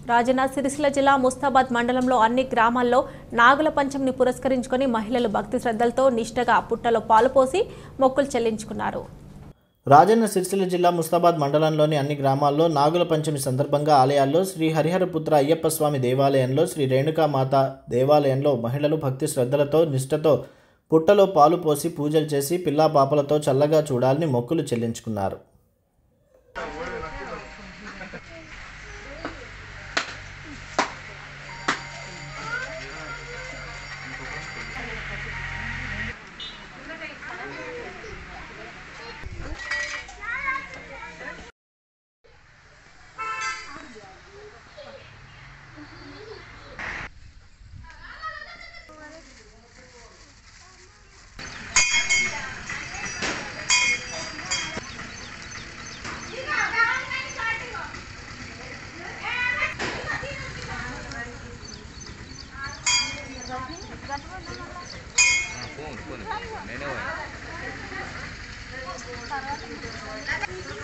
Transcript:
రాజన్న సిరిసిల్ల జిల్లా ముస్తాబాద్ మండలంలో అన్ని గ్రామాల్లో నాగుల పంచమిని పురస్కరించుకొని మహిళలు భక్తి శ్రద్ధలతో నిష్టగా పుట్టలో పాలు పోసి మొక్కులు చెల్లించుకున్నారు రాజన్న సిరిసిల్ల జిల్లా ముస్తాబాద్ మండలంలోని అన్ని గ్రామాల్లో నాగుల పంచమి సందర్భంగా ఆలయాల్లో శ్రీ హరిహరపుత్ర అయ్యప్ప స్వామి దేవాలయంలో శ్రీ రేణుకామాత దేవాలయంలో మహిళలు భక్తి శ్రద్ధలతో నిష్టతో పుట్టలో పాలు పోసి పూజలు చేసి పిల్లా పాపలతో చల్లగా చూడాలని మొక్కులు చెల్లించుకున్నారు నేనే పోయినా